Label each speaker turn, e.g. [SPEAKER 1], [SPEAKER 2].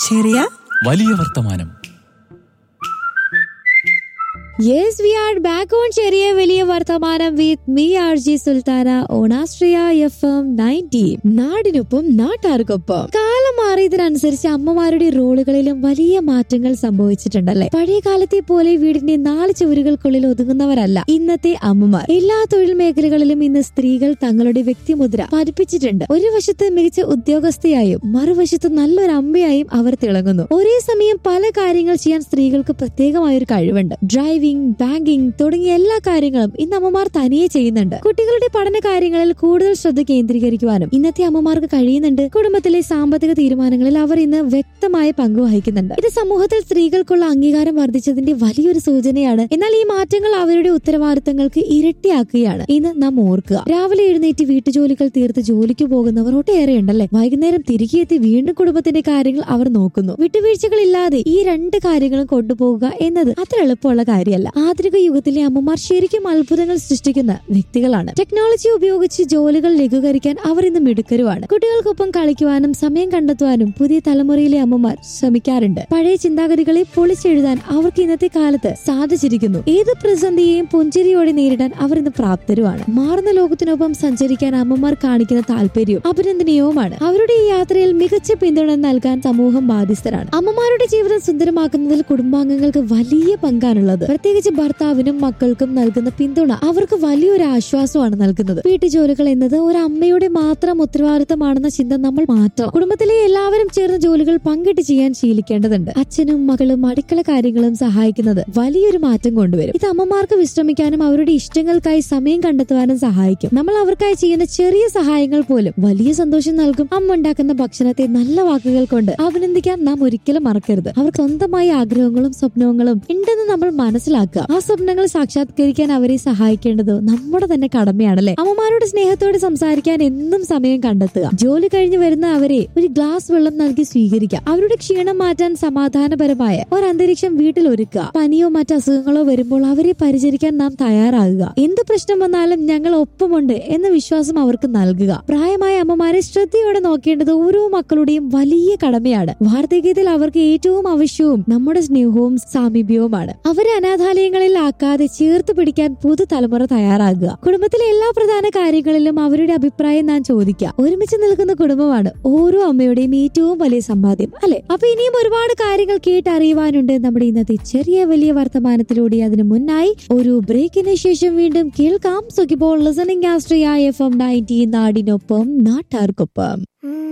[SPEAKER 1] ചെറിയ
[SPEAKER 2] വലിയ വർത്തമാനം
[SPEAKER 3] yes we are back on ചെറിയ വലിയ വർത്തമാനം with me R G Sulthana on Astria F M ninety നാടിനൊപ്പം നാട്ടാർക്കൊപ്പം കാലം മാറിയതിനനുസരിച്ച് അമ്മമാരുടെ റോളുകളിലും വലിയ മാറ്റങ്ങൾ സംഭവിച്ചിട്ടുണ്ടല്ലേ പഴയ കാലത്തെ പോലെ വീടിന്റെ നാല് ചുവരുകൾക്കുള്ളിൽ ഒതുങ്ങുന്നവരല്ല ഇന്നത്തെ അമ്മമാർ എല്ലാ തൊഴിൽ മേഖലകളിലും ഇന്ന് സ്ത്രീകൾ തങ്ങളുടെ വ്യക്തിമുദ്ര പതിപ്പിച്ചിട്ടുണ്ട് ഒരു വശത്ത് മികച്ച ഉദ്യോഗസ്ഥയായും മറുവശത്ത് നല്ലൊരു അമ്മയായും അവർ തിളങ്ങുന്നു ഒരേ സമയം പല കാര്യങ്ങൾ ചെയ്യാൻ സ്ത്രീകൾക്ക് പ്രത്യേകമായ ഒരു കഴിവുണ്ട് ഡ്രൈവിംഗ് ബാങ്കിംഗ് തുടങ്ങിയ എല്ലാ കാര്യങ്ങളും ഇന്ന് അമ്മമാർ തനിയെ ചെയ്യുന്നുണ്ട് കുട്ടികളുടെ പഠന കാര്യങ്ങളിൽ കൂടുതൽ ശ്രദ്ധ കേന്ദ്രീകരിക്കുവാനും ഇന്നത്തെ അമ്മമാർക്ക് കഴിയുന്നുണ്ട് കുടുംബത്തിലെ സാമ്പത്തിക തീരുമാനങ്ങളിൽ അവർ ഇന്ന് വ്യക്തമായ പങ്ക് വഹിക്കുന്നുണ്ട് ഇത് സമൂഹത്തിൽ സ്ത്രീകൾക്കുള്ള അംഗീകാരം വർദ്ധിച്ചതിന്റെ വലിയൊരു സൂചനയാണ് എന്നാൽ ഈ മാറ്റങ്ങൾ അവരുടെ ഉത്തരവാദിത്തങ്ങൾക്ക് ഇരട്ടിയാക്കുകയാണ് ഇന്ന് നാം ഓർക്കുക രാവിലെ എഴുന്നേറ്റ് വീട്ടുജോലികൾ തീർത്ത് ജോലിക്ക് പോകുന്നവർ ഒട്ടേറെ ഉണ്ടല്ലേ വൈകുന്നേരം തിരികെ എത്തി വീണ്ടും കുടുംബത്തിന്റെ കാര്യങ്ങൾ അവർ നോക്കുന്നു വിട്ടുവീഴ്ചകളില്ലാതെ ഈ രണ്ട് കാര്യങ്ങളും കൊണ്ടുപോകുക എന്നത് അത്ര എളുപ്പമുള്ള കാര്യമല്ല ആധുനിക യുഗത്തിലെ അമ്മമാർ ശരിക്കും അത്ഭുതങ്ങൾ സൃഷ്ടിക്കുന്ന വ്യക്തികളാണ് ടെക്നോളജി ഉപയോഗിച്ച് ജോലികൾ ലഘൂകരിക്കാൻ അവർ ഇന്ന് മിടുക്കരുമാണ് കുട്ടികൾക്കൊപ്പം കളിക്കുവാനും സമയം കണ്ടെത്തുവാനും പുതിയ തലമുറയിലെ അമ്മമാർ ശ്രമിക്കാറുണ്ട് പഴയ ചിന്താഗതികളെ പൊളിച്ചെഴുതാൻ അവർക്ക് ഇന്നത്തെ കാലത്ത് സാധിച്ചിരിക്കുന്നു ഏത് പ്രതിസന്ധിയെയും പുഞ്ചിരിയോടെ നേരിടാൻ അവർ ഇന്ന് പ്രാപ്തരുമാണ് മാറുന്ന ലോകത്തിനൊപ്പം സഞ്ചരിക്കാൻ അമ്മമാർ കാണിക്കുന്ന താല്പര്യവും അഭിനന്ദനീയവുമാണ് അവരുടെ ഈ യാത്രയിൽ മികച്ച പിന്തുണ നൽകാൻ സമൂഹം ബാധ്യസ്ഥരാണ് അമ്മമാരുടെ ജീവിതം സുന്ദരമാക്കുന്നതിൽ കുടുംബാംഗങ്ങൾക്ക് വലിയ പങ്കാണുള്ളത് പ്രത്യേകിച്ച് ഭർത്താവിനും മക്കൾക്കും നൽകുന്ന പിന്തുണ അവർക്ക് വലിയൊരു ആശ്വാസമാണ് നൽകുന്നത് വീട്ടുജോലികൾ എന്നത് ഒരു അമ്മയുടെ മാത്രം ഉത്തരവാദിത്തമാണെന്ന ചിന്ത നമ്മൾ മാറ്റണം കുടുംബത്തിലെ എല്ലാവരും ചേർന്ന് ജോലികൾ പങ്കിട്ട് ചെയ്യാൻ ശീലിക്കേണ്ടതുണ്ട് അച്ഛനും മകളും അടുക്കള കാര്യങ്ങളും സഹായിക്കുന്നത് വലിയൊരു മാറ്റം കൊണ്ടുവരും ഇത് അമ്മമാർക്ക് വിശ്രമിക്കാനും അവരുടെ ഇഷ്ടങ്ങൾക്കായി സമയം കണ്ടെത്തുവാനും സഹായിക്കും നമ്മൾ അവർക്കായി ചെയ്യുന്ന ചെറിയ സഹായങ്ങൾ പോലും വലിയ സന്തോഷം നൽകും അമ്മ ഉണ്ടാക്കുന്ന ഭക്ഷണത്തെ നല്ല വാക്കുകൾ കൊണ്ട് അഭിനന്ദിക്കാൻ നാം ഒരിക്കലും മറക്കരുത് അവർ സ്വന്തമായ ആഗ്രഹങ്ങളും സ്വപ്നങ്ങളും ഉണ്ടെന്ന് നമ്മൾ മനസ്സിലാക്കുക ആ സ്വപ്നങ്ങൾ സാക്ഷാത്കരിക്കാൻ അവരെ സഹായിക്കേണ്ടത് നമ്മുടെ തന്നെ കടമയാണല്ലേ അമ്മമാരുടെ സ്നേഹത്തോടെ സംസാരിക്കാൻ എന്നും സമയം കണ്ടെത്തുക ജോലി കഴിഞ്ഞ് വരുന്ന അവരെ ഒരു ഗ്ലാസ് വെള്ളം നൽകി സ്വീകരിക്കുക അവരുടെ ക്ഷീണം മാറ്റാൻ സമാധാനപരമായ ഒരു അന്തരീക്ഷം വീട്ടിൽ ഒരുക്കുക പനിയോ മറ്റ് അസുഖങ്ങളോ വരുമ്പോൾ അവരെ പരിചരിക്കാൻ നാം തയ്യാറാകുക എന്ത് പ്രശ്നം വന്നാലും ഞങ്ങൾ ഒപ്പമുണ്ട് എന്ന വിശ്വാസം അവർക്ക് നൽകുക പ്രായമായ അമ്മമാരെ ശ്രദ്ധയോടെ നോക്കേണ്ടത് ഓരോ മക്കളുടെയും വലിയ കടമയാണ് വാർദ്ധക്യത്തിൽ അവർക്ക് ഏറ്റവും ആവശ്യവും നമ്മുടെ സ്നേഹവും സാമീപ്യവുമാണ് അവരെ അനാഥാലയങ്ങളിൽ ആക്കാതെ ചേർത്ത് പിടിക്കാൻ പുതുതലമുറ തയ്യാറാകുക കുടുംബത്തിലെ എല്ലാ പ്രധാന കാര്യങ്ങളിലും അവരുടെ അഭിപ്രായം നാം ചോദിക്കുക ഒരുമിച്ച് നിൽക്കുന്ന കുടുംബമാണ് ഓരോ അമ്മയുടെയും ഏറ്റവും വലിയ സമ്പാദ്യം അല്ലെ അപ്പൊ ഇനിയും ഒരുപാട് കാര്യങ്ങൾ കേട്ടറിയുവാനുണ്ട് നമ്മുടെ ഇന്നത്തെ ചെറിയ വലിയ വർത്തമാനത്തിലൂടെ അതിനു മുന്നായി ഒരു ബ്രേക്കിന് ശേഷം വീണ്ടും കേൾക്കാം സുഖിപ്പോൾ listening Astria F M ninety നാടിനൊപ്പം നാട്ടാർക്കൊപ്പം